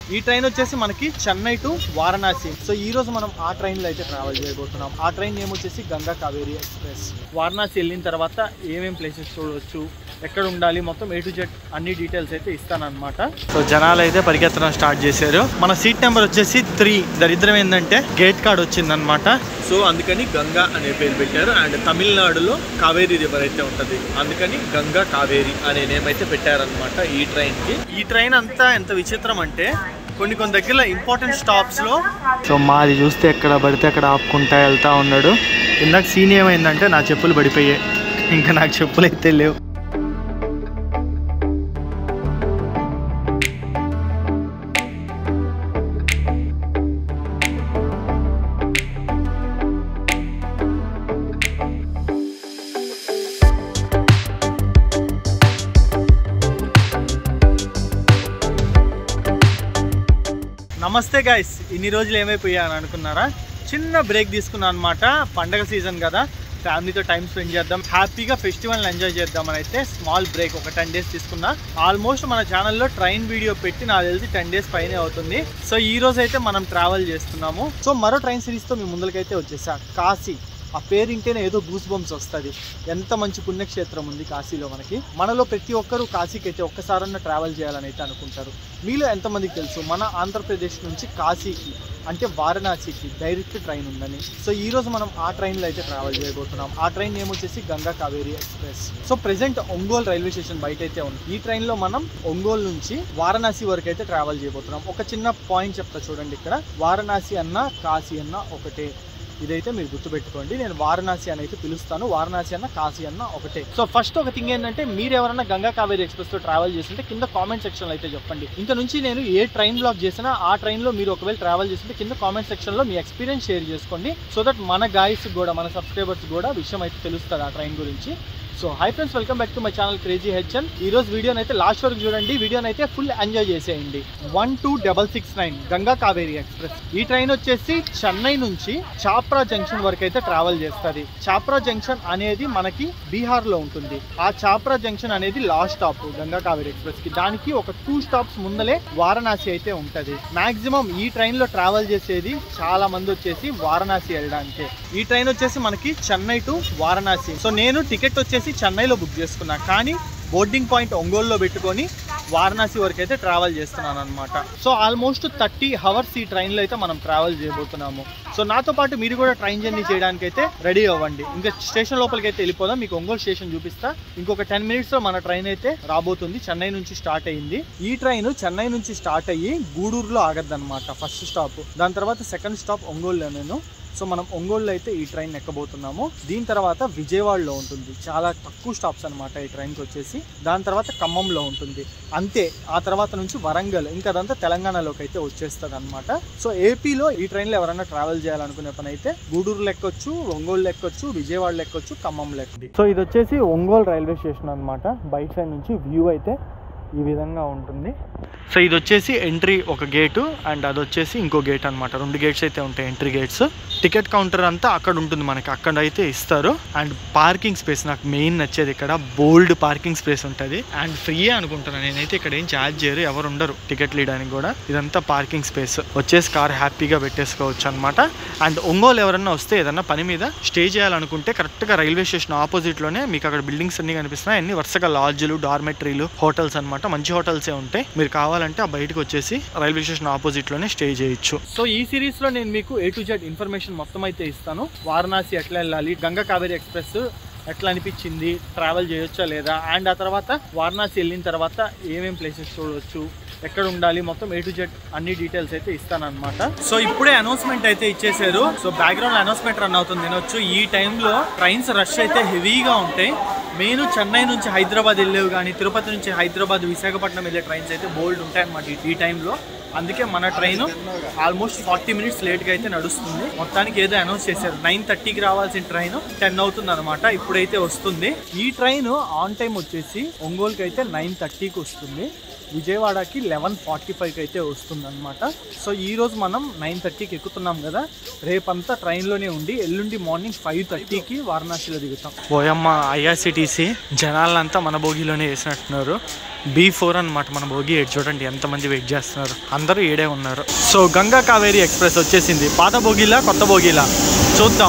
ఈ ట్రైన్ వచ్చేసి మనకి చెన్నై టు వారణాసి సో ఈ రోజు మనం ఆ ట్రైన్ లో అయితే ట్రావెల్ చేయబోతున్నాం ఆ ట్రైన్ నేమ్ వచ్చేసి గంగా కావేరి ఎక్స్ప్రెస్ వారణాసి వెళ్ళిన తర్వాత ఏమేం ప్లేసెస్ చూడవచ్చు ఎక్కడ ఉండాలి మొత్తం ఏ టు జెడ్ అన్ని డీటెయిల్స్ అయితే ఇస్తానన్నమాట సో జనాలు అయితే పరిగెత్తడం స్టార్ట్ చేశారు మన సీట్ నెంబర్ వచ్చేసి త్రీ దరిద్రం ఏంటంటే గేట్ కార్డ్ వచ్చిందనమాట సో అందుకని గంగా అనే పేరు పెట్టారు అండ్ తమిళనాడులో కావేరీ రివర్ అయితే ఉంటది అందుకని గంగా కావేరి అనే నేమ్ అయితే పెట్టారనమాట ఈ ట్రైన్ కి ఈ ట్రైన్ అంతా ఎంత విచిత్రం అంటే కొన్ని కొన్ని దగ్గర ఇంపార్టెంట్ స్టాప్స్ లో సో మాది చూస్తే ఎక్కడ పడితే అక్కడ ఆపుకుంటా వెళ్తా ఉన్నాడు ఇందాక సీన్ ఏమైందంటే నా చెప్పులు పడిపోయాయి ఇంకా నాకు చెప్పులు అయితే లేవు నమస్తే గైస్ ఇన్ని రోజులు ఏమైపోయాను అనుకున్నారా చిన్న బ్రేక్ తీసుకున్నాను అనమాట పండగ సీజన్ కదా ఫ్యామిలీతో టైం స్పెండ్ చేద్దాం హ్యాపీగా ఫెస్టివల్ ఎంజాయ్ చేద్దామని అయితే స్మాల్ బ్రేక్ ఒక టెన్ డేస్ తీసుకున్నా ఆల్మోస్ట్ మన ఛానల్లో ట్రైన్ వీడియో పెట్టి నాకు తెలిసి టెన్ డేస్ పైనే అవుతుంది సో ఈ రోజు అయితే మనం ట్రావెల్ చేస్తున్నాము సో మరో ట్రైన్ సిరీస్తో మీ ముందరికైతే వచ్చేసా కాశీ ఆ పేరు ఇంటేనే ఏదో గూస్ బంప్స్ వస్తుంది ఎంత మంచి పుణ్యక్షేత్రం ఉంది కాశీలో మనకి మనలో ప్రతి ఒక్కరూ కాశీకి అయితే ఒక్కసారన్నా ట్రావెల్ చేయాలని అయితే అనుకుంటారు మీలో ఎంతమందికి తెలుసు మన ఆంధ్రప్రదేశ్ నుంచి కాశీకి అంటే వారణాసికి డైరెక్ట్ ట్రైన్ ఉందని సో ఈ రోజు మనం ఆ ట్రైన్లో అయితే ట్రావెల్ చేయబోతున్నాం ఆ ట్రైన్ నేమ్ వచ్చేసి Ganga Kaveri express so present Ongole railway station బయట అయితే ఉంది ఈ ట్రైన్లో మనం ఒంగోలు నుంచి వారణాసి వరకు అయితే ట్రావెల్ చేయబోతున్నాం ఒక చిన్న పాయింట్ చెప్తా చూడండి ఇక్కడ వారణాసి అన్న కాశీ అన్న ఒకటే ఇదైతే మీరు గుర్తుపెట్టుకోండి నేను వారణాసి అని అయితే పిలుస్తాను వారణాసి అన్న కాశీ అన్న ఒకటే సో ఫస్ట్ ఒక థింగ్ ఏంటంటే మీరు ఎవరైనా గంగా కావేరి ఎక్స్ప్రెస్ తో ట్రావెల్ చేస్తుంటే కింద కామెంట్ సెక్షన్ లో అయితే చెప్పండి ఇంకా నుంచి నేను ఏ ట్రైన్ బ్లాక్ చేసినా ఆ ట్రైన్ లో మీరు ఒకవేళ ట్రావెల్ చేస్తుంటే కింద కామెంట్ సెక్షన్ లో మీ ఎక్స్పీరియన్స్ షేర్ చేసుకోండి సో దట్ మన గాయస్ కూడా మన సబ్స్క్రైబర్స్ కూడా విషయం అయితే తెలుస్తుంది ఆ ట్రైన్ గురించి so hi friends welcome back to my channel crazy HN ఈ రోజు వీడియోని అయితే లాస్ట్ వరకు చూడండి వీడియోని అయితే ఫుల్ ఎంజాయ్ చేసేయండి one two double six nine Ganga Kaveri express ఈ ట్రైన్ వచ్చేసి చెన్నై నుంచి చాప్రా జంక్షన్ వరకు అయితే ట్రావెల్ చేస్తుంది చాప్రా జంక్షన్ అనేది మనకి బీహార్ లో ఉంటుంది ఆ చాప్రా జంక్షన్ అనేది last stop Ganga Kaveri express కి దానికి ఒక టూ స్టాప్స్ ముందలే వారణాసి అయితే ఉంటది మాక్సిమం ఈ ట్రైన్ లో ట్రావెల్ చేసేది చాలా మంది వచ్చేసి వారణాసి వెళ్ళడానికి ఈ ట్రైన్ వచ్చేసి మనకి చెన్నై టు వారణాసి సో నేను టికెట్ వచ్చేసి చెన్నైలో బుక్ చేసుకున్నా కానీ బోర్డింగ్ పాయింట్ ఒంగోలులో పెట్టుకొని వారణాసి వరకు అయితే ట్రావెల్ చేస్తున్నాను అనమాట సో ఆల్మోస్ట్ థర్టీ హవర్స్ ఈ ట్రైన్లో అయితే మనం ట్రావెల్ చేయబోతున్నాము సో నాతో పాటు మీరు కూడా ట్రైన్ జర్నీ చేయడానికి అయితే రెడీ అవ్వండి ఇంకా స్టేషన్ లోపలికి అయితే వెళ్ళిపోదాం మీకు ఒంగోలు స్టేషన్ చూపిస్తా ఇంకొక టెన్ మినిట్స్లో మన ట్రైన్ అయితే రాబోతుంది చెన్నై నుంచి స్టార్ట్ అయ్యింది ఈ ట్రైన్ చెన్నై నుంచి స్టార్ట్ అయ్యి గూడూరులో ఆగద్దనమాట ఫస్ట్ స్టాప్ దాని తర్వాత సెకండ్ స్టాప్ ఒంగోలులో నేను సో మనం ఒంగోలులో అయితే ఈ ట్రైన్ ఎక్కబోతున్నాము దీని తర్వాత విజయవాడలో ఉంటుంది చాలా తక్కువ స్టాప్స్ అనమాట ఈ ట్రైన్కి వచ్చేసి దాని తర్వాత ఖమ్మంలో ఉంటుంది అంతే ఆ తర్వాత నుంచి వరంగల్ ఇంకా అదంతా తెలంగాణలోకి అయితే వచ్చేస్తుంది అనమాట సో ఏపీలో ఈ ట్రైన్లో ఎవరైనా ట్రావెల్ చేయాలనుకునే పని అయితే గూడూరు లెక్కొచ్చు ఒంగోలు లెక్కొచ్చు విజయవాడ లెక్కొచ్చు ఖమ్మం లెక్కొచ్చు సో ఇది వచ్చేసి ఒంగోలు రైల్వే స్టేషన్ అనమాట బయట సైడ్ నుంచి వ్యూ అయితే ఈ విధంగా ఉంటుంది సో ఇది వచ్చేసి ఎంట్రీ ఒక గేటు అండ్ అది వచ్చేసి ఇంకో గేట్ అనమాట రెండు గేట్స్ అయితే ఉంటాయి ఎంట్రీ గేట్స్ టికెట్ కౌంటర్ అంతా అక్కడ ఉంటుంది మనకి అక్కడ అయితే ఇస్తారు అండ్ పార్కింగ్ స్పేస్ నాకు మెయిన్ నచ్చేది ఇక్కడ బోల్డ్ పార్కింగ్ స్పేస్ ఉంటుంది అండ్ ఫ్రీయే అనుకుంటున్నాను నేనైతే ఇక్కడ ఏం ఛార్జ్ చేయరు ఎవరు ఉండరు టికెట్ తీయడానికి కూడా ఇదంతా పార్కింగ్ స్పేస్ వచ్చేసి కార్ హ్యాపీగా పెట్టేసుకోవచ్చు అనమాట అండ్ ఒంగోలు ఎవరన్నా వస్తే ఏదన్నా పని మీద స్టే చేయాలనుకుంటే కరెక్ట్గా రైల్వే స్టేషన్ ఆపోజిట్లోనే మీకు అక్కడ బిల్డింగ్స్ అన్ని కనిపిస్తున్నాయి అన్ని వరుసగా లాడ్జ్లు డార్మెటరీలు హోటల్స్ అనమాట మంచి హోటల్సే ఉంటాయి మీరు కావాలంటే ఆ బయటకు వచ్చేసి రైల్వే స్టేషన్ ఆపోజిట్ లోనే స్టే చేయొచ్చు సో ఈ సిరీస్ లో నేను మీకు ఏ టు జెడ్ ఇన్ఫర్మేషన్ మొత్తం అయితే ఇస్తాను వారణాసి ఎట్లా వెళ్ళాలి గంగా కావేరి ఎక్స్ప్రెస్ ఎట్లా అనిపించింది ట్రావెల్ చేయొచ్చా లేదా అండ్ ఆ తర్వాత వారణాసి వెళ్ళిన తర్వాత ఏమేం ప్లేసెస్ చూడవచ్చు ఎక్కడ ఉండాలి మొత్తం ఏ టు జెడ్ అన్ని డీటెయిల్స్ అయితే ఇస్తానన్నమాట సో ఇప్పుడే అనౌన్స్మెంట్ అయితే ఇచ్చేసారు సో బ్యాక్గ్రౌండ్ అనౌన్స్మెంట్ రన్ అవుతుంది వినొచ్చు ఈ టైంలో ట్రైన్స్ రష్ అయితే హెవీగా ఉంటాయి మెయిన్ చెన్నై నుంచి హైదరాబాద్ వెళ్ళేవి కానీ తిరుపతి నుంచి హైదరాబాద్ విశాఖపట్నం వెళ్ళే ట్రైన్స్ అయితే బోల్డ్ ఉంటాయి అన్నమాట ఈ- ఈ టైంలో అందుకే మన ట్రైన్ ఆల్మోస్ట్ ఫార్టీ మినిట్స్ లేట్గా అయితే నడుస్తుంది మొత్తానికి ఏదో అనౌన్స్ చేశారు నైన్ థర్టీకి రావాల్సిన ట్రైన్ టెన్ అవుతుంది అనమాట ఇప్పుడైతే వస్తుంది ఈ ట్రైన్ ఆన్ టైం వచ్చేసి ఒంగోలుకి అయితే నైన్ థర్టీకి వస్తుంది విజయవాడకి లెవెన్ ఫార్టీ ఫైవ్కి అయితే వస్తుంది అనమాట సో ఈ రోజు మనం నైన్ థర్టీకి ఎక్కుతున్నాం కదా రేపంతా ట్రైన్లోనే ఉండి ఎల్లుండి మార్నింగ్ ఫైవ్ థర్టీకి వారణాసిలో దిగుతాం పోయమ్మ ఐఆర్సిటీసీ జనాలంతా మన భోగిలోనే వేసినట్టున్నారు బీ ఫోర్ అనమాట మన భోగి ఏడు చూడండి ఎంతమంది వెయిట్ చేస్తున్నారు అందరూ ఏడే ఉన్నారు సో గంగా కావేరి ఎక్స్ప్రెస్ వచ్చేసింది పాత భోగిలా కొత్త భోగిలా చూద్దాం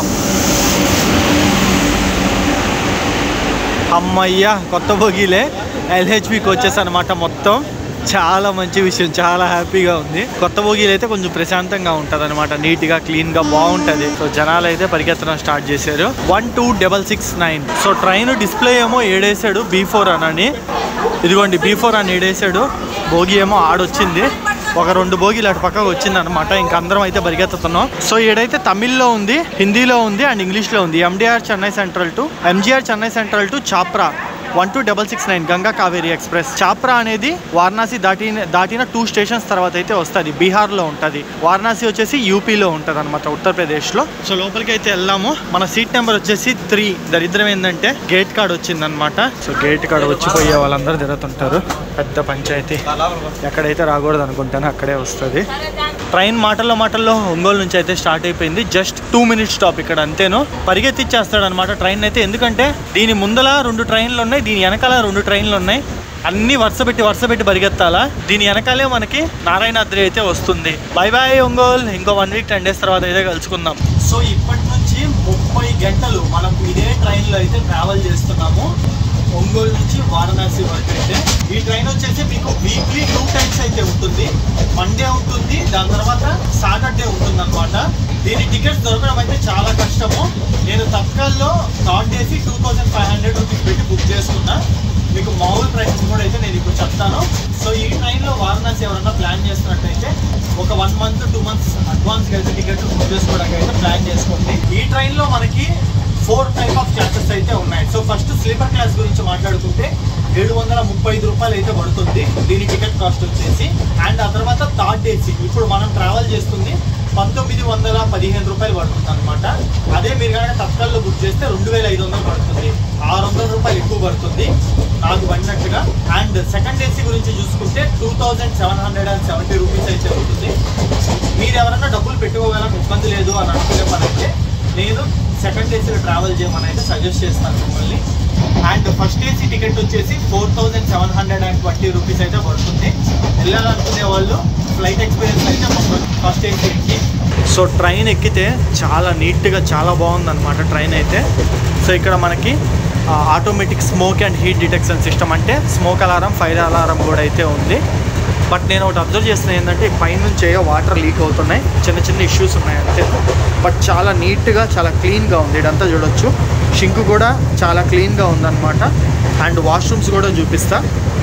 అమ్మయ్య కొత్త భోగిలే ఎల్హెచ్బికి వచ్చేసి అనమాట మొత్తం చాలా మంచి విషయం చాలా హ్యాపీగా ఉంది కొత్త భోగిలు అయితే కొంచెం ప్రశాంతంగా ఉంటుంది అనమాట నీట్గా క్లీన్గా బాగుంటుంది సో జనాలు అయితే పరిగెత్తడం స్టార్ట్ చేశారు one two double six nine so train display ఏమో ఏడేసాడు బీ ఫోర్ అని ఇదిగోండి బీ ఫోర్ అని ఏడేసాడు భోగి ఏమో ఆడొచ్చింది ఒక రెండు భోగిలు అటు పక్కకు వచ్చింది అనమాట ఇంకా అందరం అయితే పరిగెత్తుతున్నాం సో ఏడైతే తమిళ్లో ఉంది హిందీలో ఉంది అండ్ ఇంగ్లీష్లో ఉంది MGR Chennai central to MGR Chennai central to Chhapra one two double six nine Ganga Kaveri express Chhapra అనేది వారణాసి దాటిన దాటిన టూ స్టేషన్స్ తర్వాత అయితే వస్తుంది బీహార్లో ఉంటుంది వారణాసి వచ్చేసి యూపీలో ఉంటుంది అనమాట ఉత్తరప్రదేశ్లో సో లోపలికి అయితే వెళ్దాము మన సీట్ నెంబర్ వచ్చేసి త్రీ దరిద్రం ఏంటంటే గేట్ కార్డ్ వచ్చిందనమాట సో గేట్ కార్డ్ వచ్చిపోయే వాళ్ళందరూ తిరుగుతుంటారు పెద్ద పంచాయతీ ఎక్కడైతే రాకూడదు అనుకుంటానో అక్కడే వస్తుంది ట్రైన్ మాటల్లో మాటల్లో ఒంగోలు నుంచి అయితే స్టార్ట్ అయిపోయింది జస్ట్ టూ మినిట్స్ స్టాప్ ఇక్కడ అంతేను పరిగెత్తిచ్చేస్తాడు అనమాట ట్రైన్ అయితే ఎందుకంటే దీని ముందల రెండు ట్రైన్లు ఉన్నాయి దీని వెనకాల రెండు ట్రైన్లు ఉన్నాయి అన్ని వరుస పెట్టి వరుస పెట్టి పరిగెత్తాలా దీని వెనకాలే మనకి నారాయణాద్రి అయితే వస్తుంది బై బాయ్ ఒంగోల్ ఇంకో వన్ వీక్ టెన్ డేస్ తర్వాత అయితే కలుసుకుందాం సో ఇప్పటి నుంచి ముప్పై గంటలు మనం ఇదే ట్రైన్లో అయితే ట్రావెల్ చేస్తున్నాము ఒంగోలు నుంచి వారణాసి వరకు అయితే ఈ ట్రైన్ వచ్చేసి మీకు వీక్లీ టూ టైమ్స్ అయితే ఉంటుంది మండే ఉంటుంది దాని తర్వాత సాటర్డే ఉంటుంది అనమాట దీని టికెట్స్ దొరకడం అయితే చాలా కష్టము నేను తత్కాల్లో థర్డ్ డేసి two thousand five hundred rupees పెట్టి బుక్ చేసుకున్నా మీకు మామూలు ప్రైసెస్ కూడా అయితే నేను ఇప్పుడు చెప్తాను సో ఈ ట్రైన్లో వారణాసి ఎవరైనా ప్లాన్ చేస్తున్నట్టయితే ఒక one month two months advance అయితే టికెట్ బుక్ చేసుకోవడానికి అయితే ప్లాన్ చేసుకోండి ఈ ట్రైన్లో మనకి ఫోర్ టైప్ ఆఫ్ క్లాసెస్ అయితే ఉన్నాయి సో ఫస్ట్ స్లీపర్ క్లాస్ గురించి మాట్లాడుకుంటే ఏడు వందల ముప్పై ఐదు రూపాయలు అయితే పడుతుంది దీని టికెట్ కాస్ట్ వచ్చేసి అండ్ ఆ తర్వాత థర్డ్ ఏసీ ఇప్పుడు మనం ట్రావెల్ చేస్తుంది పంతొమ్మిది వందల పదిహేను రూపాయలు పడుతుంది అనమాట అదే మీరు కనుక తత్కాల్లో బుక్ చేస్తే రెండు వేల ఐదు వందలు పడుతుంది ఆరు వందల రూపాయలు ఎక్కువ పడుతుంది నాకు పడినట్టుగా అండ్ సెకండ్ ఏసీ గురించి చూసుకుంటే two thousand seven hundred and seventy rupees అయితే ఉంటుంది మీరు ఎవరైనా డబ్బులు పెట్టుకోగలం ఇబ్బంది లేదు అని అనుకునే పని అయితే నేను సెకండ్ ఏసీలో ట్రావెల్ చేయమని అయితే సజెస్ట్ చేస్తాను మిమ్మల్ని అండ్ ఫస్ట్ ఏసీ టికెట్ వచ్చేసి four thousand seven hundred and twenty rupees అయితే పడుతుంది వెళ్ళాలనుకునే వాళ్ళు ఫ్లైట్ ఎక్స్పీరియన్స్ అయితే ఫస్ట్ ఏసీ ఎక్కి సో ట్రైన్ ఎక్కితే చాలా నీట్గా చాలా బాగుందన్నమాట ట్రైన్ అయితే సో ఇక్కడ మనకి automatic smoke and heat detection system అంటే స్మోక్ అలారం ఫైర్ అలారం కూడా అయితే ఉంది బట్ నేను ఒకటి అబ్జర్వ్ చేసిన ఏంటంటే పైనుంచి ఏవో వాటర్ లీక్ అవుతున్నాయి చిన్న చిన్న ఇష్యూస్ ఉన్నాయి అంతే బట్ చాలా నీట్గా చాలా క్లీన్గా ఉంది ఇదంతా చూడొచ్చు షింక్ కూడా చాలా క్లీన్గా ఉందన్నమాట అండ్ వాష్రూమ్స్ కూడా చూపిస్తా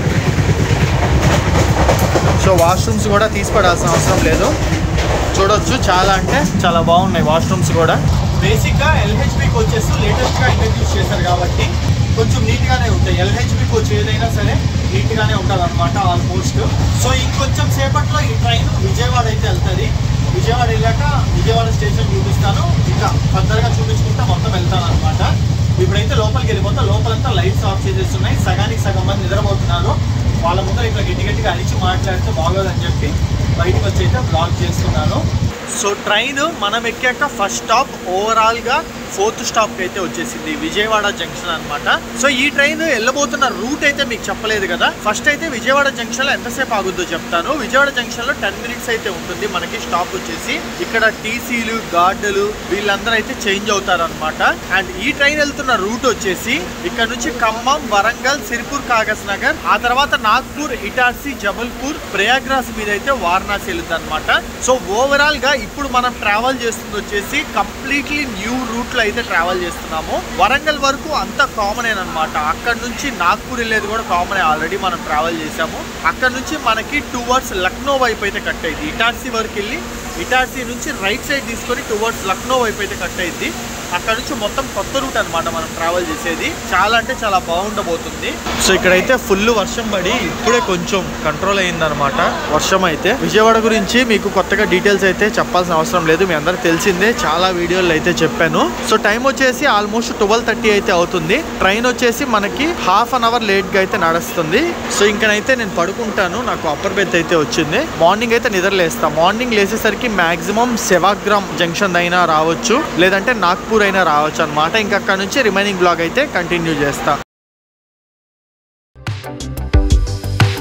సో వాష్రూమ్స్ కూడా తీసిపడాల్సిన అవసరం లేదు చూడొచ్చు చాలా అంటే చాలా బాగున్నాయి వాష్రూమ్స్ కూడా బేసిక్గా ఎల్హెచ్బి కోచెస్ లేటెస్ట్గా ఇంట్రడ్యూస్ చేశారు కాబట్టి కొంచెం నీట్గానే ఉంటాయి ఎల్హెచ్బి కోచ్ ఏదైనా సరే నీట్గానే ఉంటుంది అనమాట ఆల్మోస్ట్ సో ఇంకొంచెం సేపట్లో ఈ ట్రైన్ విజయవాడ అయితే వెళ్తుంది విజయవాడ వెళ్ళాక విజయవాడ స్టేషన్ చూపిస్తాను ఇంకా ఫర్దర్గా చూపించుకుంటే మొత్తం వెళ్తాను అనమాట ఇప్పుడైతే లోపలికి వెళ్ళిపోతా లోపలంతా లైట్స్ ఆఫ్ చేసేస్తున్నాయి సగానికి సగం మంది నిద్రపోతున్నారు వాళ్ళ ముందర ఇట్లా గట్టి గట్టిగా అరిచి మాట్లాడితే బాగోదని చెప్పి బయటకు వచ్చి అయితే బ్లాక్ చేస్తున్నాను సో ట్రైన్ మనం ఎక్కాక ఫస్ట్ స్టాప్ ఓవరాల్గా ఫోర్త్ స్టాప్కి అయితే వచ్చేసింది విజయవాడ జంక్షన్ అన్నమాట సో ఈ ట్రైన్ వెళ్ళబోతున్న రూట్ అయితే మీకు చెప్పలేదు కదా ఫస్ట్ అయితే విజయవాడ జంక్షన్లో ఎంతసేపు ఆగుద్దో చెప్తాను విజయవాడ జంక్షన్లో టెన్ మినిట్స్ అయితే ఉంటుంది మనకి స్టాప్ వచ్చేసి ఇక్కడ టీసీలు గార్డులు వీళ్ళందరూ అయితే చేంజ్ అవుతారు అనమాట అండ్ ఈ ట్రైన్ వెళ్తున్న రూట్ వచ్చేసి ఇక్కడ నుంచి ఖమ్మం వరంగల్ సిరిపూర్ కాగజ్ నగర్ ఆ తర్వాత నాగ్పూర్ ఇటార్సీ జబల్పూర్ ప్రయాగ్రాజ్ మీద అయితే వారణాసి వెళ్తుంది అనమాట సో ఓవరాల్ గా ఇప్పుడు మనం ట్రావెల్ చేస్తుంది వచ్చేసి కంప్లీట్లీ న్యూ రూట్ లో అయితే ట్రావెల్ చేస్తున్నాము వరంగల్ వరకు అంతా కామన్ అనమాట అక్కడ నుంచి నాగ్పూర్ వెళ్ళేది కూడా కామన్ ఆల్రెడీ మనం ట్రావెల్ చేసాము అక్కడ నుంచి మనకి టువర్డ్స్ లక్నో వైపు అయితే కట్ అయింది ఇటార్సీ వరకు వెళ్ళి ఇటార్సీ నుంచి రైట్ సైడ్ తీసుకొని టువర్డ్స్ లక్నో వైపు అయితే కట్ అయింది అక్కడ నుంచి మొత్తం కొత్త రూట్ అన్నమాట మనం ట్రావెల్ చేసేది చాలా అంటే చాలా బాగుండబోతుంది సో ఇక్కడైతే ఫుల్ వర్షం పడి ఇప్పుడే కొంచెం కంట్రోల్ అయిందనమాట వర్షం అయితే విజయవాడ గురించి మీకు కొత్తగా డీటెయిల్స్ అయితే చెప్పాల్సిన అవసరం లేదు మీ అందరికి తెలిసిందే చాలా వీడియోలు అయితే చెప్పాను సో టైం వచ్చేసి ఆల్మోస్ట్ ట్వెల్వ్ థర్టీ అయితే అవుతుంది ట్రైన్ వచ్చేసి మనకి హాఫ్ అన్ అవర్ లేట్ గా అయితే నడుస్తుంది సో ఇంకనైతే నేను పడుకుంటాను నాకు అప్పర్ బెత్ అయితే వచ్చింది మార్నింగ్ అయితే నిద్రలేస్తా మార్నింగ్ లేసేసరికి మాక్సిమం సెవాగ్రామ్ జంక్షన్ అయినా రావచ్చు లేదంటే నాగ్పూర్ అయినా రావచ్చు అనమాట ఇంకా అక్కడ నుంచి రిమైనింగ్ బ్లాగ్ అయితే కంటిన్యూ చేస్తా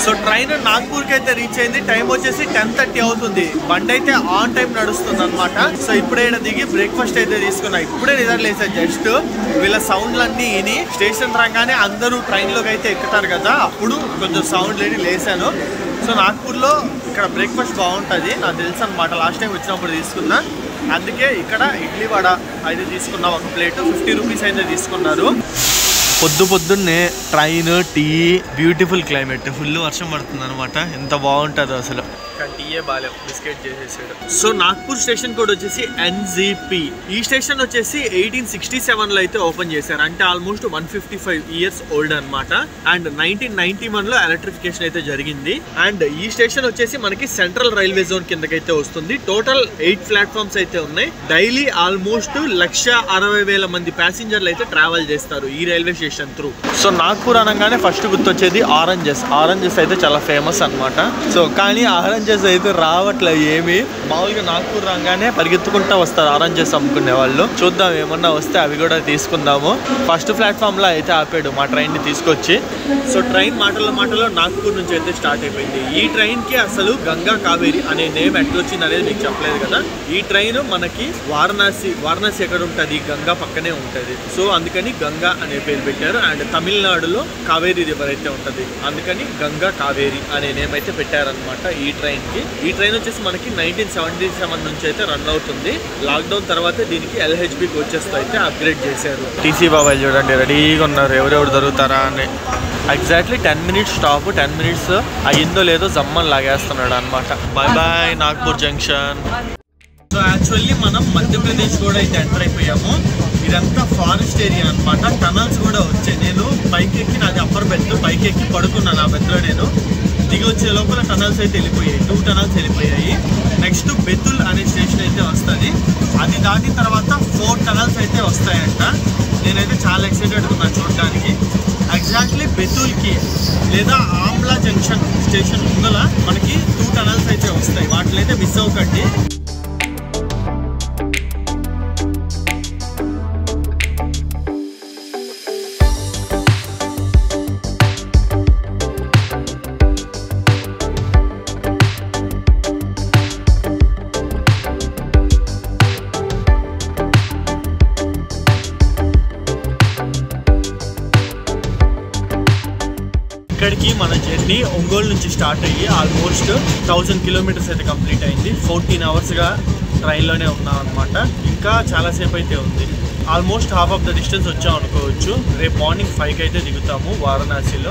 సో ట్రైన్ నాగ్పూర్కి అయితే రీచ్ అయింది టైం వచ్చేసి టెన్ థర్టీ అవుతుంది బండి అయితే ఆన్ టైం నడుస్తుంది అనమాట సో ఇప్పుడే ఈడ దిగి బ్రేక్ఫాస్ట్ అయితే తీసుకున్నా ఇప్పుడే నిద్ర లేసా జస్ట్ వీళ్ళ సౌండ్లు అన్నీ విని స్టేషన్ రాగానే అందరూ ట్రైన్లోకి అయితే ఎక్కుతారు కదా అప్పుడు కొంచెం సౌండ్ లేని లేసాను సో నాగ్పూర్లో ఇక్కడ బ్రేక్ఫాస్ట్ బాగుంటుంది నాకు తెలుసు అనమాట లాస్ట్ టైం వచ్చినప్పుడు తీసుకున్నా అందుకే ఇక్కడ ఇడ్లీ వడ అయితే తీసుకున్నా ఒక ప్లేట్ ఫిఫ్టీ రూపీస్ అయితే తీసుకున్నారు పొద్దు పొద్దున్నే train tea beautiful climate full వర్షం పడుతుంది అనమాట ఎంత బాగుంటుందో అసలు కానీ టీయే బాగాలేవు బిస్కెట్ చేసేసాడు సో నాగ్పూర్ స్టేషన్ కోడ్ వచ్చేసి ఎన్జిపి ఈ స్టేషన్ వచ్చేసి ఎయిటీన్ సిక్స్టీ సెవెన్ లో అయితే ఓపెన్ చేశారు అంటే almost one fifty five years old అనమాట అండ్ నైన్టీన్ నైన్టీ వన్ లో ఎలక్ట్రిఫికేషన్ అయితే జరిగింది అండ్ ఈ స్టేషన్ వచ్చేసి మనకి సెంట్రల్ రైల్వే జోన్ కిందకైతే వస్తుంది టోటల్ ఎయిట్ ప్లాట్ఫామ్స్ అయితే ఉన్నాయి డైలీ ఆల్మోస్ట్ లక్ష అరవై వేల మంది ప్యాసింజర్లు అయితే ట్రావెల్ చేస్తారు ఈ railway station through so Nagpur అనగానే ఫస్ట్ గుర్తొచ్చేది ఆరెంజెస్ ఆరెంజెస్ అయితే చాలా ఫేమస్ అన్నమాట సో కానీ ఆరెంజెస్ అయితే రావట్లేదు ఏమి మామూలుగా నాగ్పూర్ రాగానే పరిగెత్తుకుంటా వస్తారు ఆరెంజెస్ అమ్ముకునే వాళ్ళు చూద్దాం ఏమన్నా వస్తే అవి కూడా తీసుకుందాము ఫస్ట్ ప్లాట్ఫామ్ లో అయితే ఆపాడు మా ట్రైన్ ని తీసుకొచ్చి సో ట్రైన్ మాటల మాటలో నాగ్పూర్ నుంచి అయితే స్టార్ట్ అయిపోయింది ఈ ట్రైన్ కి అసలు గంగా కావేరి అనే నేమ్ ఎట్లా వచ్చింది అనేది మీకు చెప్పలేదు కదా ఈ ట్రైన్ మనకి వారణాసి వారణాసి ఎక్కడ ఉంటుంది గంగా పక్కనే ఉంటుంది సో అందుకని గంగా అనే పేరు పెట్టారు అండ్ తమిళనాడులో కావేరి రివర్ అయితే ఉంటుంది అందుకని గంగా కావేరి అనే నేమ్ అయితే పెట్టారనమాట ఈ ట్రైన్ కి ఈ ట్రైన్ వచ్చేసి మనకి నైన్టీన్ సెవెంటీ సెవెన్ నుంచి అయితే రన్ అవుతుంది లాక్డౌన్ తర్వాత దీనికి ఎల్హెచ్బి కోచెస్ అయితే అప్గ్రేడ్ చేశారు టీసీ బాబాయ్ చూడండి రెడీగా ఉన్నారు ఎవరెవరు దొరుకుతారా అని exactly ten minutes stop ten minutes అయ్యిందో లేదో జమ్మని లాగేస్తున్నాడు అనమాట bye bye Nagpur junction so actually మనం మధ్యప్రదేశ్ కూడా అయితే ఎంటర్ అయిపోయాము ఇదంతా ఫారెస్ట్ ఏరియా అన్నమాట టనల్స్ కూడా వచ్చాయి నేను పైకి ఎక్కి నాది అప్పర్ బెడ్ పైకి ఎక్కి పడుకున్నాను ఆ బెడ్లో నేను దిగి వచ్చే లోపల టనల్స్ అయితే వెళ్ళిపోయాయి టూ టనల్స్ వెళ్ళిపోయాయి నెక్స్ట్ బెతుల్ అనే స్టేషన్ అయితే వస్తుంది అది దాటిన తర్వాత ఫోర్ టనల్స్ అయితే వస్తాయంట నేనైతే చాలా ఎక్సైటెడ్ ఉన్నా చూడడానికి ఎగ్జాక్ట్లీ బెతుల్కి లేదా ఆమ్లా జంక్షన్ స్టేషన్ ముందల మనకి టూ టనల్స్ అయితే వస్తాయి వాటిని అయితే మిస్ అవ్వకండి ఇక్కడికి మన జర్నీ ఒంగోలు నుంచి స్టార్ట్ అయ్యి ఆల్మోస్ట్ థౌజండ్ కిలోమీటర్స్ అయితే కంప్లీట్ అయింది ఫోర్టీన్ అవర్స్గా ట్రైన్లోనే ఉన్నాం అనమాట ఇంకా చాలాసేపు అయితే ఉంది almost half of the distance వచ్చాం అనుకోవచ్చు రేపు మార్నింగ్ ఫైవ్కి అయితే దిగుతాము వారణాసిలో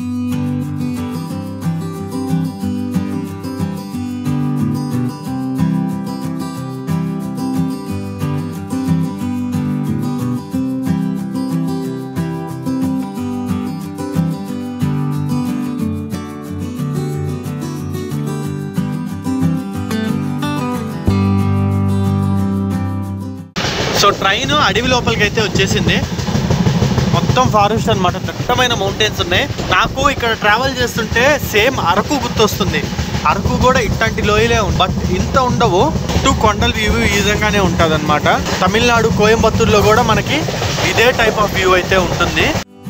సో ట్రైన్ అడవి లోపలికి అయితే వచ్చేసింది మొత్తం ఫారెస్ట్ అన్నమాట దట్టమైన మౌంటైన్స్ ఉన్నాయి నాకు ఇక్కడ ట్రావెల్ చేస్తుంటే సేమ్ అరకు గుర్తొస్తుంది అరకు కూడా ఇట్లాంటి లోయలే ఉంది బట్ ఇంత ఉండవు చుట్టూ కొండల వ్యూ ఈ విధంగానే ఉంటుంది అనమాట తమిళనాడు కోయంబత్తూరులో కూడా మనకి ఇదే టైప్ ఆఫ్ వ్యూ అయితే ఉంటుంది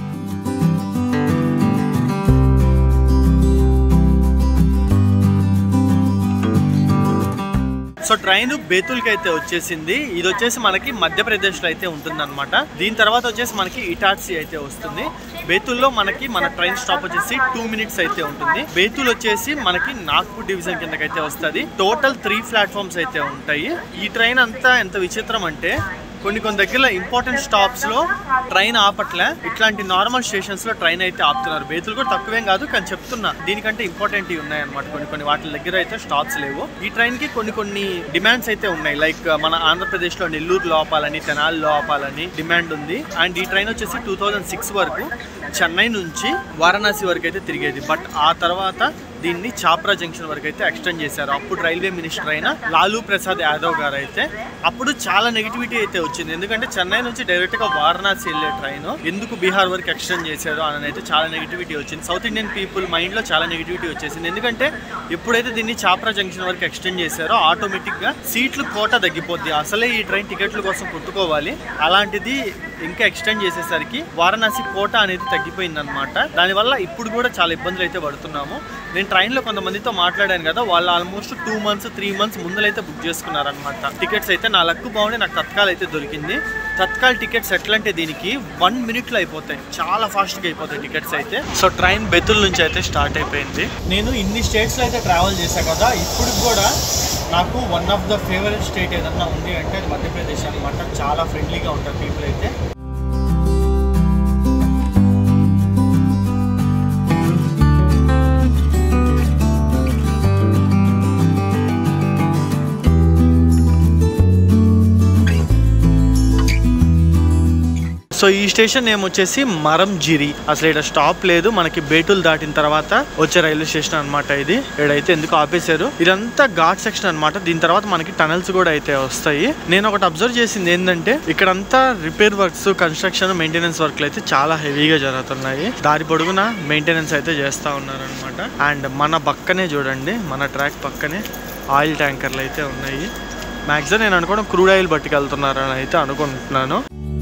సో ట్రైన్ బేతుల్కి అయితే వచ్చేసింది ఇది వచ్చేసి మనకి మధ్యప్రదేశ్లో అయితే ఉంటుందన్నమాట దీని తర్వాత వచ్చేసి మనకి ఇటాట్సీ అయితే వస్తుంది బేతుల్లో మనకి మన ట్రైన్ స్టాప్ వచ్చేసి టూ మినిట్స్ అయితే ఉంటుంది బేతుల్ వచ్చేసి మనకి నాగ్పూర్ డివిజన్ కిందకైతే వస్తుంది టోటల్ త్రీ ప్లాట్ఫామ్స్ అయితే ఉంటాయి ఈ ట్రైన్ అంతా ఎంత విచిత్రం అంటే కొన్ని కొన్ని దగ్గర ఇంపార్టెంట్ స్టాప్స్ లో ట్రైన్ ఆపట్లే ఇట్లాంటి నార్మల్ స్టేషన్స్ లో ట్రైన్ అయితే ఆపుతున్నారు బేతులు కూడా తక్కువేం కాదు కానీ చెప్తున్నా దీనికంటే ఇంపార్టెంట్ ఉన్నాయి అనమాట కొన్ని కొన్ని వాటి దగ్గర అయితే స్టాప్స్ లేవు ఈ ట్రైన్ కి కొన్ని కొన్ని డిమాండ్స్ అయితే ఉన్నాయి లైక్ మన ఆంధ్రప్రదేశ్ లో నెల్లూరు ఆపాలని తెనాలి ఆపాలని డిమాండ్ ఉంది అండ్ ఈ ట్రైన్ వచ్చేసి టూ థౌజండ్ సిక్స్ వరకు చెన్నై నుంచి వారణాసి వరకు అయితే తిరిగేది బట్ ఆ తర్వాత దీన్ని చాప్రా జంక్షన్ వరకు అయితే ఎక్స్టెండ్ చేశారు అప్పుడు రైల్వే మినిస్టర్ అయిన లాలూ ప్రసాద్ యాదవ్ గారు అయితే అప్పుడు చాలా నెగిటివిటీ అయితే వచ్చింది ఎందుకంటే చెన్నై నుంచి డైరెక్ట్ గా వారణాసి వెళ్ళే ట్రైన్ ఎందుకు బీహార్ వరకు ఎక్స్టెండ్ చేశారు అని అయితే చాలా నెగిటివిటీ వచ్చింది సౌత్ ఇండియన్ పీపుల్ మైండ్ లో చాలా నెగిటివిటీ వచ్చేసింది ఎందుకంటే ఎప్పుడైతే దీన్ని చాప్రా జంక్షన్ వరకు ఎక్స్టెండ్ చేశారో ఆటోమేటిక్ గా సీట్లు కోట తగ్గిపోద్ది అసలే ఈ ట్రైన్ టికెట్ల కోసం కొట్టుకోవాలి అలాంటిది ఇంకా ఎక్స్టెండ్ చేసేసరికి వారణాసి కోట అనేది తగ్గిపోయింది అనమాట దానివల్ల ఇప్పుడు కూడా చాలా ఇబ్బందులు అయితే పడుతున్నాము నేను ట్రైన్ లో కొంతమందితో మాట్లాడాను కదా వాళ్ళు almost two months three months ముందలైతే బుక్ చేసుకున్నారనమాట టికెట్స్ అయితే నా లక్ బాగుండి నాకు తత్కాల్ అయితే దొరికింది తత్కాల్ టికెట్స్ ఎట్లా అంటే దీనికి వన్ మినిట్ లో అయిపోతాయి చాలా ఫాస్ట్ గా అయిపోతాయి టికెట్స్ అయితే సో ట్రైన్ బెతుల్ నుంచి అయితే స్టార్ట్ అయిపోయింది నేను ఇన్ని స్టేట్స్ లో అయితే ట్రావెల్ చేశా కదా ఇప్పుడు కూడా నాకు one of the favourite state ఏదన్నా ఉంది అంటే అది మధ్యప్రదేశ్ అనమాట చాలా ఫ్రెండ్లీగా ఉంటారు పీపుల్ అయితే సో ఈ స్టేషన్ నేమ్ వచ్చేసి మరంజిరి అసలు ఇక్కడ స్టాప్ లేదు మనకి బేటులు దాటిన తర్వాత వచ్చే రైల్వే స్టేషన్ అన్నమాట ఇది ఇక్కడైతే ఎందుకు ఆపేశారు ఇదంతా ఘాట్ సెక్షన్ అన్నమాట దీని తర్వాత మనకి టనల్స్ కూడా అయితే వస్తాయి నేను ఒకటి అబ్జర్వ్ చేసింది ఏంటంటే ఇక్కడంతా రిపేర్ వర్క్స్ కన్స్ట్రక్షన్ మెయింటెనెన్స్ వర్క్లు అయితే చాలా హెవీగా జరుగుతున్నాయి దారి పొడుగున మెయింటెనెన్స్ అయితే చేస్తూ ఉన్నారు అనమాట అండ్ మన పక్కనే చూడండి మన ట్రాక్ పక్కనే ఆయిల్ ట్యాంకర్లు అయితే ఉన్నాయి మ్యాక్సిమం నేను అనుకోవడం క్రూడ్ ఆయిల్ పట్టుకెళ్తున్నారని అయితే అనుకుంటున్నాను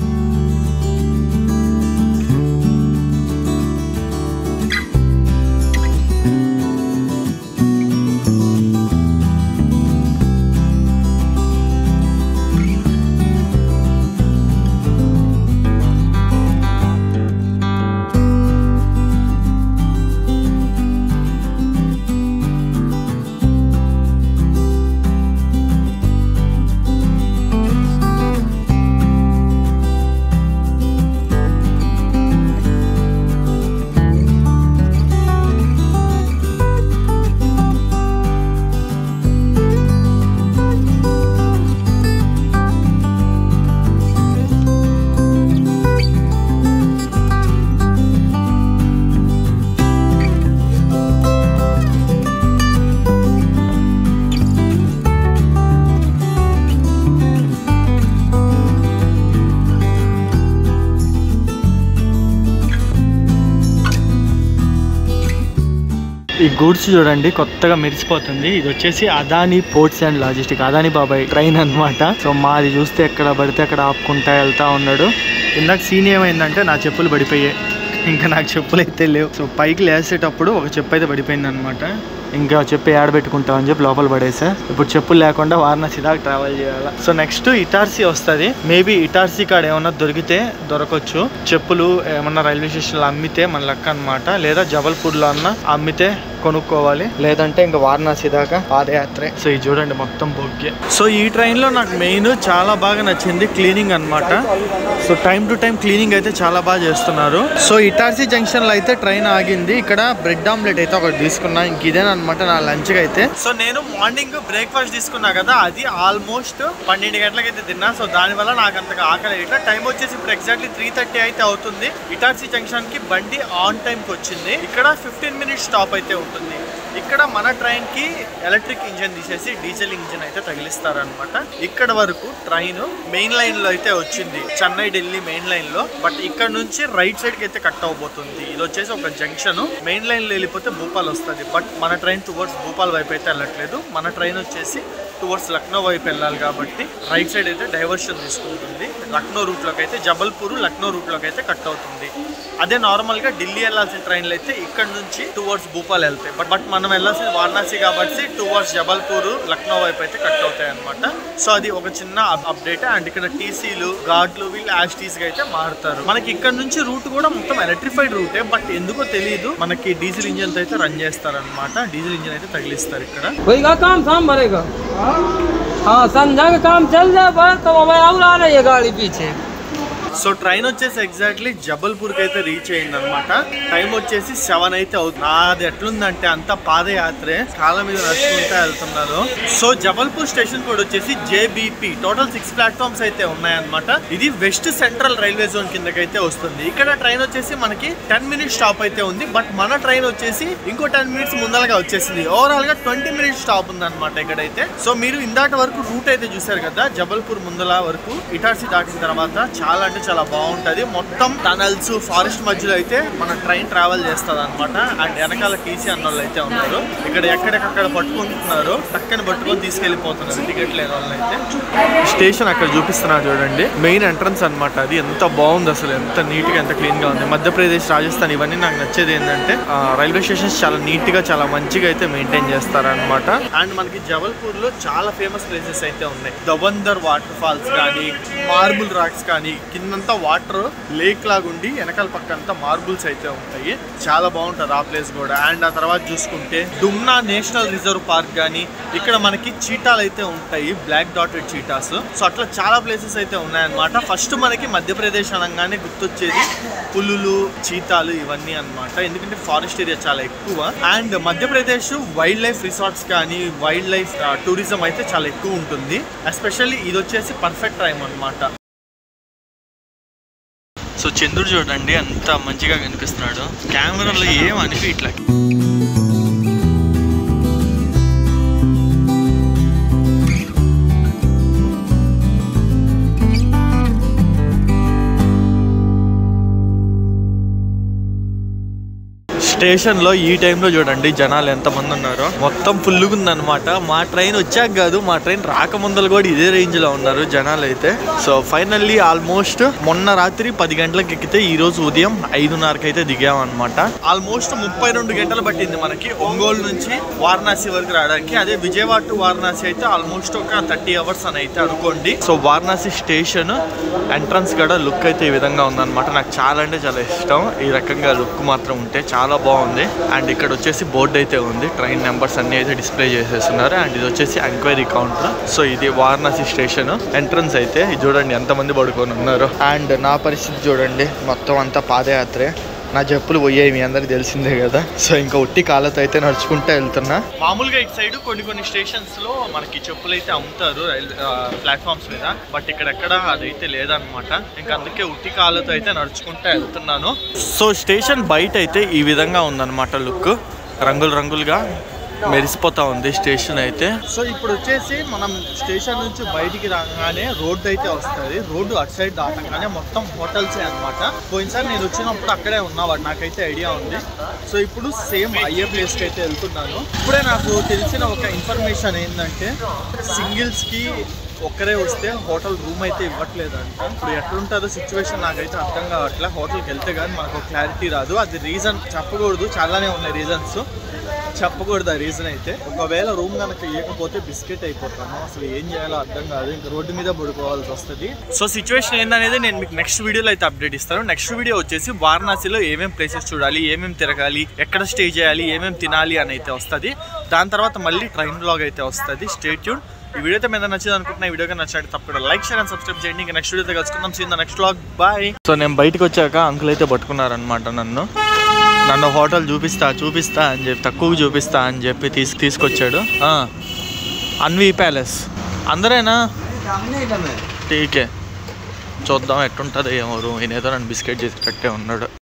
ఈ గూడ్స్ చూడండి కొత్తగా మెరిసిపోతుంది ఇది వచ్చేసి Adani ports and logistic Adani బాబాయ్ ట్రైన్ అన్నమాట సో మాది చూస్తే ఎక్కడ పడితే అక్కడ ఆపుకుంటా వెళ్తా ఉన్నాడు ఇందాక సీన్ ఏమైందంటే నా చెప్పులు పడిపోయాయి ఇంకా నాకు చెప్పులు అయితే లేవు సో పైకి లేసేటప్పుడు ఒక చెప్పు అయితే పడిపోయింది అనమాట ఇంకా చెప్పి యాడ పెట్టుకుంటాం అని చెప్పి లోపల పడేసా ఇప్పుడు చెప్పులు లేకుండా వారణాసి దాకా ట్రావెల్ చేయాలి సో నెక్స్ట్ ఇటార్సీ వస్తుంది మేబీ ఇటార్సీ కాడ ఏమన్నా దొరికితే దొరకవచ్చు చెప్పులు ఏమన్నా రైల్వే స్టేషన్లో అమ్మితే మన లెక్క అనమాట లేదా జబల్పూర్లో అన్న అమ్మితే కొనుక్కోవాలి లేదంటే ఇంకా వారణాసి దాకా పాదయాత్రే సో ఇది చూడండి మొత్తం బొగ్గే సో ఈ ట్రైన్ లో నాకు మెయిన్ చాలా బాగా నచ్చింది క్లీనింగ్ అన్నమాట so time to time cleaning అయితే చాలా బాగా చేస్తున్నారు సో ఇటార్సీ జంక్షన్ లో అయితే ట్రైన్ ఆగింది ఇక్కడ బ్రెడ్ ఆమ్లెట్ అయితే ఒకటి తీసుకున్నా ఇంక ఇదేనమాట నా లంచ్ అయితే సో నేను మార్నింగ్ బ్రేక్ఫాస్ట్ తీసుకున్నా కదా అది ఆల్మోస్ట్ పన్నెండు గంటలకైతే తిన్నా సో దానివల్ల నాకు అంతగా ఆకలి ఇట్లా టైం వచ్చేసి ఇప్పుడు ఎగ్జాక్ట్లీ త్రీ థర్టీ అయితే అవుతుంది ఇటార్సీ జంక్షన్ కి బండి ఆన్ టైం కి వచ్చింది ఇక్కడ ఫిఫ్టీన్ మినిట్స్ స్టాప్ అయితే ఉంటుంది ఇక్కడ మన ట్రైన్ కి ఎలక్ట్రిక్ ఇంజన్ తీసేసి డీజిల్ ఇంజన్ అయితే తగిలిస్తారనమాట ఇక్కడ వరకు ట్రైన్ మెయిన్ లైన్ లో అయితే వచ్చింది చెన్నై ఢిల్లీ మెయిన్ లైన్ లో బట్ ఇక్కడ నుంచి రైట్ సైడ్ కి అయితే కట్ అవబోతుంది ఇది వచ్చేసి ఒక జంక్షన్ మెయిన్ లైన్ లో వెళ్ళిపోతే భూపాల్ వస్తుంది బట్ మన ట్రైన్ టువర్డ్స్ భూపాల్ వైపు అయితే వెళ్ళట్లేదు మన ట్రైన్ వచ్చేసి టువర్డ్స్ లక్నో వైపు వెళ్ళాలి కాబట్టి రైట్ సైడ్ అయితే డైవర్షన్ తీసుకుంటుంది లక్నో రూట్ లోకి అయితే జబల్పూర్ లక్నో రూట్ లోకి అయితే కట్ అవుతుంది అదే నార్మల్ గా ఢిల్లీ వెళ్ళాల్సిన ట్రైన్లు అయితే ఇక్కడ నుంచి టువర్డ్స్ భూపాల్ వెళ్తాయి బట్ బట్ మనం వెళ్ళాల్సింది వారణాసి కాబట్టి టువర్డ్స్ జబల్పూర్ లక్నో వైపు అయితే కట్ అవుతాయి అనమాట సో అది ఒక చిన్న అప్డేట్ అండ్ ఇక్కడ టీసీలు గార్డులు వీళ్ళు యాస్టీస్ గా అయితే మారుతారు మనకి ఇక్కడ నుంచి రూట్ కూడా మొత్తం ఎలక్ట్రిఫైడ్ రూటే బట్ ఎందుకో తెలియదు మనకి డీజిల్ ఇంజన్ తో అయితే రన్ చేస్తారనమాట డీజిల్ ఇంజన్ అయితే తగిలిస్తారు ఇక్కడ कोई का काम शाम भरेगा हाँ संध्या का काम चल जाए बस तो मैं और आ रही है गाड़ी पीछे సో ట్రైన్ వచ్చేసి ఎగ్జాక్ట్లీ జబల్పూర్ కి అయితే రీచ్ అయింది అనమాట టైం వచ్చేసి సెవెన్ అయితే అవుతుంది అది ఎట్లుందంటే అంత పాదయాత్రే కాళ్ళ మీద నడుచుకుంటూ వెళ్తున్నారు సో జబల్పూర్ స్టేషన్ కూడా వచ్చేసి జేబీపీ టోటల్ సిక్స్ ప్లాట్ఫామ్స్ అయితే ఉన్నాయన్నమాట ఇది వెస్ట్ సెంట్రల్ రైల్వే జోన్ కిందకైతే వస్తుంది ఇక్కడ ట్రైన్ వచ్చేసి మనకి టెన్ మినిట్స్ స్టాప్ అయితే ఉంది బట్ మన ట్రైన్ వచ్చేసి ఇంకో టెన్ మినిట్స్ ముందరగా వచ్చేసింది ఓవరాల్ గా ట్వంటీ మినిట్స్ స్టాప్ ఉంది అనమాట ఇక్కడైతే సో మీరు ఇందాక వరకు రూట్ అయితే చూసారు కదా జబల్పూర్ ముందల వరకు ఇటార్సీ దాటిన తర్వాత చాలా అంటే అంటే చాలా బాగుంటది మొత్తం టనల్స్ ఫారెస్ట్ మధ్యలో అయితే మన ట్రైన్ ట్రావెల్ చేస్తుంది అనమాట అండ్ వెనకాల టీసీ అన్న వాళ్ళు అయితే ఉన్నారు ఇక్కడ ఎక్కడికక్కడ పట్టుకుంటున్నారు టక్కని పట్టుకొని తీసుకెళ్లిపోతున్నారు టికెట్ లేని వాళ్ళు అయితే స్టేషన్ అక్కడ చూపిస్తున్నారు చూడండి మెయిన్ ఎంట్రన్స్ అన్నమాట అది ఎంత బాగుంది అసలు ఎంత నీట్ గా ఎంత క్లీన్ గా ఉంది మధ్యప్రదేశ్ రాజస్థాన్ ఇవన్నీ నాకు నచ్చేది ఏంటంటే ఆ, రైల్వే స్టేషన్స్ చాలా నీట్ గా చాలా మంచిగా అయితే మెయింటైన్ చేస్తారనమాట అండ్ మనకి జబల్పూర్ లో చాలా ఫేమస్ ప్లేసెస్ అయితే ఉన్నాయి దబందర్ వాటర్ ఫాల్స్ కానీ మార్బుల్ రాక్స్ కానీ కిందంతా వాటర్ లేక్ లాగా ఉండి వెనకాల పక్కంతా మార్బుల్స్ అయితే ఉంటాయి చాలా బాగుంటుంది ఆ ప్లేస్ కూడా అండ్ ఆ తర్వాత చూసుకుంటే డుమ్నా నేషనల్ రిజర్వ్ పార్క్ కానీ ఇక్కడ మనకి చీటాలు అయితే ఉంటాయి బ్లాక్ డాటెడ్ చీటాస్ సో అట్లా చాలా ప్లేసెస్ అయితే ఉన్నాయన్నమాట ఫస్ట్ మనకి మధ్యప్రదేశ్ అనగానే గుర్తొచ్చేది పులులు చీతాలు ఇవన్నీ అన్నమాట ఎందుకంటే ఫారెస్ట్ ఏరియా చాలా ఎక్కువ and Madhya Pradesh wild life resorts కానీ వైల్డ్ లైఫ్ టూరిజం అయితే చాలా ఎక్కువ ఉంటుంది ఎస్పెషల్లీ ఇది వచ్చేసి పర్ఫెక్ట్ టైం అన్నమాట సో చంద్రుడు చూడండి అంత మంచిగా కనిపిస్తున్నాడు కెమెరాలో ఏం అనిపించట్లే స్టేషన్ లో ఈ టైంలో చూడండి జనాలు ఎంతమంది ఉన్నారో మొత్తం ఫుల్గా ఉందన్నమాట మా ట్రైన్ వచ్చాక కాదు మా ట్రైన్ రాకముందలు కూడా ఇదే రేంజ్ లో ఉన్నారు జనాలు అయితే సో ఫైనల్లీ ఆల్మోస్ట్ మొన్న రాత్రి పది గంటలకు ఎక్కితే ఈ రోజు ఉదయం ఐదున్నరకి అయితే దిగామన్నమాట ఆల్మోస్ట్ ముప్పై రెండు గంటలు పట్టింది మనకి ఒంగోలు నుంచి వారణాసి వరకు రావడానికి అదే విజయవాడ టు వారణాసి అయితే ఆల్మోస్ట్ ఒక థర్టీ అవర్స్ అని అయితే అనుకోండి సో వారణాసి స్టేషన్ ఎంట్రన్స్ కూడా లుక్ అయితే ఈ విధంగా ఉందన్నమాట నాకు చాలా అంటే చాలా ఇష్టం ఈ రకంగా లుక్ మాత్రం ఉంటే చాలా బాగుంది అండ్ ఇక్కడ వచ్చేసి బోర్డు అయితే ఉంది ట్రైన్ నెంబర్స్ అన్ని అయితే డిస్ప్లే చేసేస్తున్నారు అండ్ ఇది వచ్చేసి ఎంక్వైరీ కౌంటర్ సో ఇది వారణాసి స్టేషన్ ఎంట్రన్స్ అయితే ఇది చూడండి ఎంతమంది పడుకొని ఉన్నారు అండ్ నా పరిస్థితి చూడండి మొత్తం అంతా పాదయాత్రే నా చెప్పులు పోయాయి మీ అందరికి తెలిసిందే కదా సో ఇంకా ఒట్టి కాళ్ళతో అయితే నడుచుకుంటూ వెళ్తున్నా మామూలుగా ఇటు సైడ్ కొన్ని కొన్ని స్టేషన్స్ లో మనకి చెప్పులు అయితే అమ్ముతారు రైల్ ప్లాట్ఫామ్స్ మీద బట్ ఇక్కడెక్కడ అదైతే లేదనమాట ఇంకా అందుకే ఉట్టి కాళ్ళతో అయితే నడుచుకుంటూ వెళ్తున్నాను సో స్టేషన్ బయట అయితే ఈ విధంగా ఉందన్నమాట లుక్ రంగులు రంగులుగా మెరిసిపోతా ఉంది స్టేషన్ అయితే సో ఇప్పుడు వచ్చేసి మనం స్టేషన్ నుంచి బయటికి రాగానే రోడ్డు అయితే వస్తుంది రోడ్డు అటు సైడ్ దాటగానే మొత్తం హోటల్సే అనమాట పోయినసారి నేను వచ్చినప్పుడు అక్కడే ఉన్నా వాడు నాకైతే ఐడియా ఉంది సో ఇప్పుడు సేమ్ అయ్యే ప్లేస్కి అయితే వెళ్తున్నాను ఇప్పుడే నాకు తెలిసిన ఒక ఇన్ఫర్మేషన్ ఏంటంటే సింగిల్స్కి ఒక్కరే వస్తే హోటల్ రూమ్ అయితే ఇవ్వట్లేదంట ఇప్పుడు ఎట్లుంటుందో సిచ్యువేషన్ నాకైతే అర్థం కావట్లే హోటల్కి వెళ్తే కానీ మనకు క్లారిటీ రాదు అది రీజన్ చెప్పకూడదు చాలానే ఉన్నాయి రీజన్స్ చెప్పకూడదు ఆ రీజన్ అయితే ఒకవేళ రూమ్ కనుక ఇవ్వకపోతే బిస్కెట్ అయిపోతాను అసలు ఏం చేయాలో అర్థం కాదు ఇంకా రోడ్డు మీద పడుకోవాల్సి వస్తుంది సో సిచ్యువేషన్ ఏందనేది నేను మీకు నెక్స్ట్ వీడియోలో అయితే అప్డేట్ ఇస్తాను నెక్స్ట్ వీడియో వచ్చేసి వారణాసిలో ఏమేం ప్లేసెస్ చూడాలి ఏమేం తిరగాలి ఎక్కడ స్టే చేయాలి ఏమేం తినాలి అని అయితే వస్తుంది దాని తర్వాత మళ్ళీ ట్రైన్ బ్లాగ్ అయితే వస్తుంది స్టేట్ ట్యూన్ ఈ వీడియో అయితే మీద నచ్చింది అనుకుంటున్నా ఈ వీడియోగా నచ్చినట్టు తప్పకుండా లైక్ షేర్ అండ్ సబ్స్క్రైబ్ చేయండి ఇంకా నెక్స్ట్ వీడియోతో కలుసుకుందాం see in next blog bye so నేను బయటకు వచ్చాక అంకుల్ అయితే పట్టుకున్నారనమాట నన్ను నన్ను హోటల్ చూపిస్తా చూపిస్తా అని చెప్పి తక్కువ చూపిస్తా అని చెప్పి తీసు తీసుకొచ్చాడు ఆ. అన్వీ ప్యాలెస్ అందరేనా టీకే చూద్దాం ఎట్టుంటుందో ఏమో రూమ్ ఈయన ఏదో నన్ను బిస్కెట్ చేసేటట్టే ఉన్నాడు